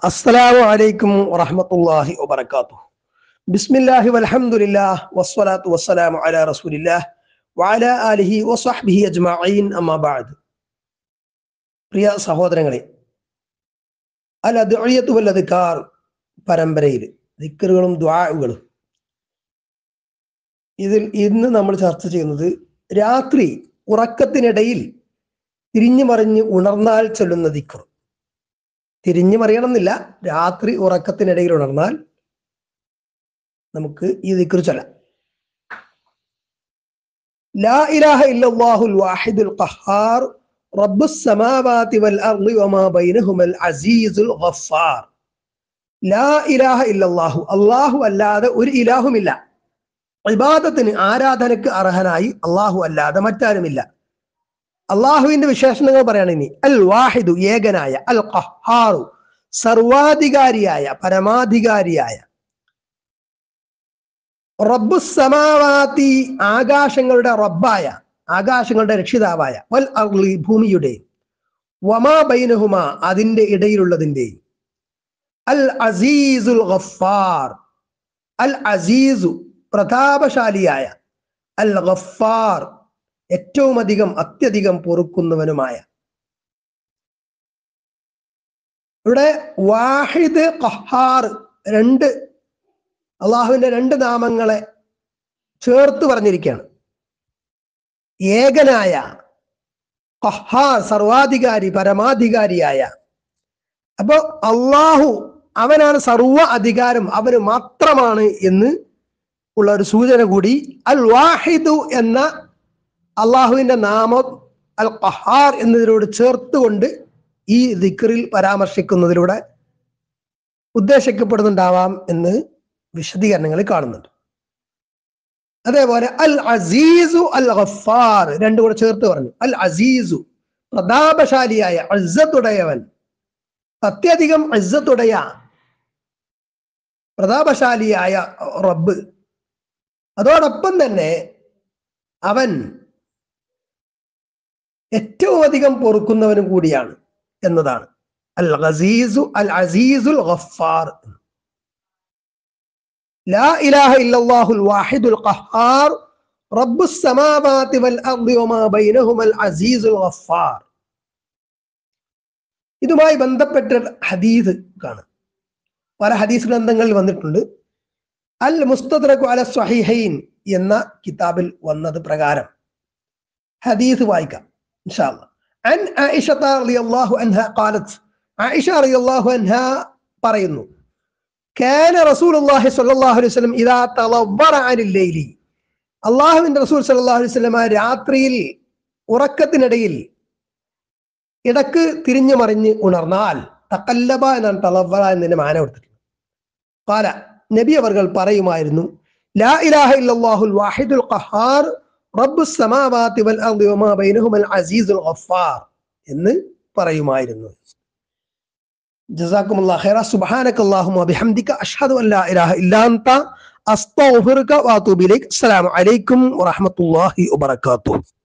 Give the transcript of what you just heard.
അസ്സലാമു അലൈക്കും വറഹ്മത്തുള്ളാഹി വബറകാതുഹു ബിസ്മില്ലാഹി വൽഹംദുലില്ലാഹ് വസ്സലാത്തു വസ്സലാമു അലാ റസൂലില്ലാഹ് വഅലാ ആലിഹി വസ്വഹ്ബിഹി അജ്മഈൻ അമ്മാ ബഅദ് പ്രിയ സഹോദരങ്ങളെ അൽ അദ്ഇയത്തു വൽ അദ്കാർ പരമ്പരയിൽ ദിക്റുകളും ദുആകളും ഇതിൽ ഇന്ന് നമ്മൾ ചർച്ച ചെയ്യുന്നത് രാത്രി ഉറക്കത്തിനിടയിൽ തിരിഞ്ഞു മറിഞ്ഞ് ഉണർന്നാൽ ചൊല്ലുന്ന ദിക്ർ തിരിഞ്ഞു മറിയണമെന്നില്ല രാത്രി ഉറക്കത്തിനിടയിൽ ഉണർന്നാൽ നമുക്ക് ഈ ദിക്ർ ചൊല്ലാം ലാ ഇലാഹ ഇല്ലല്ലാഹുൽ വാഹിദുൽ ഖഹാർ റബ്ബുസ് സമാവാതി വൽ അർളി വമാ ബൈനഹുമൽ അസീസുൽ ഗഫാർ ലാ ഇലാഹ ഇല്ലല്ലാഹു അല്ലാഹു അല്ലാതെ ഒരു ഇലാഹുമില്ല ഇബാദത്തിന് ആരാധനക്ക് അർഹനായി അള്ളാഹു അല്ലാതെ മറ്റാരുമില്ല അള്ളാഹുവിന്റെ വിശേഷണങ്ങൾ പറയാണ് ഇനി അൽ വാഹിദു ഏകനായ അൽ ഖഹാറു സർവാധികാരിയായ പരമാധികാരിയായ റബ്ബു സമാവാത്തി ആകാശങ്ങളുടെ റബ്ബായ ആകാശങ്ങളുടെ രക്ഷിതാവായ വൽ അർളി ഭൂമിയുടെ വമാ ബൈനഹുമ അതിന്റെ ഇടയിലുള്ളതിന്റെ അൽ അസീസുൽ ഗഫാർ അൽ അസീസു പ്രതാപശാലിയായ അൽ ഗഫാർ ഏറ്റവും അധികം അത്യധികം പൊറുക്കുന്നവനുമായ ഇവിടെ വാഹിദ് ഖഹാർ രണ്ട് അള്ളാഹുവിന്റെ രണ്ട് നാമങ്ങളെ ചേർത്ത് പറഞ്ഞിരിക്കുകയാണ് ഏകനായ ഖഹാർ സർവാധികാരി പരമാധികാരിയായ അപ്പൊ അള്ളാഹു അവനാണ് സർവ അധികാരം അവന് മാത്രമാണ് എന്ന് ഉള്ള ഒരു സൂചന കൂടി അൽ വാഹിദു എന്ന അള്ളാഹുവിന്റെ നാമം അൽ ഖഹാർ എന്നതിനോട് ചേർത്തുകൊണ്ട് ഈ ദിക്റിൽ പരാമർശിക്കുന്നതിലൂടെ ഉദ്ദേശിക്കപ്പെടുന്നുണ്ടാവാം എന്ന് വിശദീകരണങ്ങളിൽ കാണുന്നുണ്ട് അതേപോലെ അൽ അസീസു അൽ ഗഫാർ രണ്ടും കൂടെ ചേർത്ത് പറഞ്ഞു അൽ അസീസു പ്രതാപശാലിയായ അസത്തുടയവൻ അത്യധികം അസത്തുടയ പ്രതാപശാലിയായ റബ്ബ് അതോടൊപ്പം തന്നെ അവൻ ഏറ്റവും അധികം പൊറുക്കുന്നവനും കൂടിയാണ് എന്നതാണ് അൽ ഗസീസു അൽ അസീസുൽ ഗഫാർ ലാ ഇലാഹ ഇല്ലല്ലാഹുൽ വാഹിദുൽ ഖഹാർ റബ്ബുസ് സമാവാതി വൽ അർദി വമാ ബൈനഹുമൽ അസീസുൽ ഗഫാർ ഇതുമായി ബന്ധപ്പെട്ട ഹദീസ് കാണാം പല ഹദീസ് ഗ്രന്ഥങ്ങളിൽ വന്നിട്ടുണ്ട് അൽ മുസ്തദ്രഖു അല സ്വഹീഹൈൻ എന്ന കിതാബിൽ വന്നത് പ്രകാരം ഹദീസ് വായിക്കാം ഇൻഷാ അല്ലാഹ് അൻ ആയിഷ റളിയല്ലാഹു അൻഹ ഖാലത്ത് ആയിഷ റളിയല്ലാഹു അൻഹ പറയുന്നു കാന റസൂലുള്ളാഹി സ്വല്ലല്ലാഹു അലൈഹി വസല്ലം ഇദാ തളവ്വറ അനിൽ ലൈലി അള്ളാഹുവിന്റെ റസൂൽ സല്ലല്ലാഹു അലൈഹി വസല്ലം രാത്രിയിൽ ഉറക്കത്തിനിടയിൽ ഇടക്ക് തിരിഞ്ഞു മറിഞ്ഞ് ഉണർന്നാൽ തക്കല്ലബ എന്നാണ് തളവ്വറ എന്നതിന്റെ മാന കൊടുത്തിട്ടുള്ളത് കാല നബി അവർകൾ പറയുമായിരുന്നു ലാ ഇലാഹ ഇല്ലല്ലാഹുൽ വാഹിദുൽ ഖഹാർ റബ്ബുസ് സമാവാതി വൽ അർദി വമാ ബൈനഹുമൽ അസീസുൽ ഗഫാർ എന്ന് പറയുമായിരുന്നു ജസാക്കുമുല്ലാഹ് ഖൈറ സുബ്ഹാനകല്ലാഹുമ്മ വബിഹംദിക അഷ്ഹദു അൻ ലാ ഇലാഹ ഇല്ലാ അൻത അസ്തഗ്ഫിറുക വഅതൂബു ഇലൈക് അസ്സലാമു അലൈക്കും വറഹ്മത്തുള്ളാഹി വബറകാതുഹു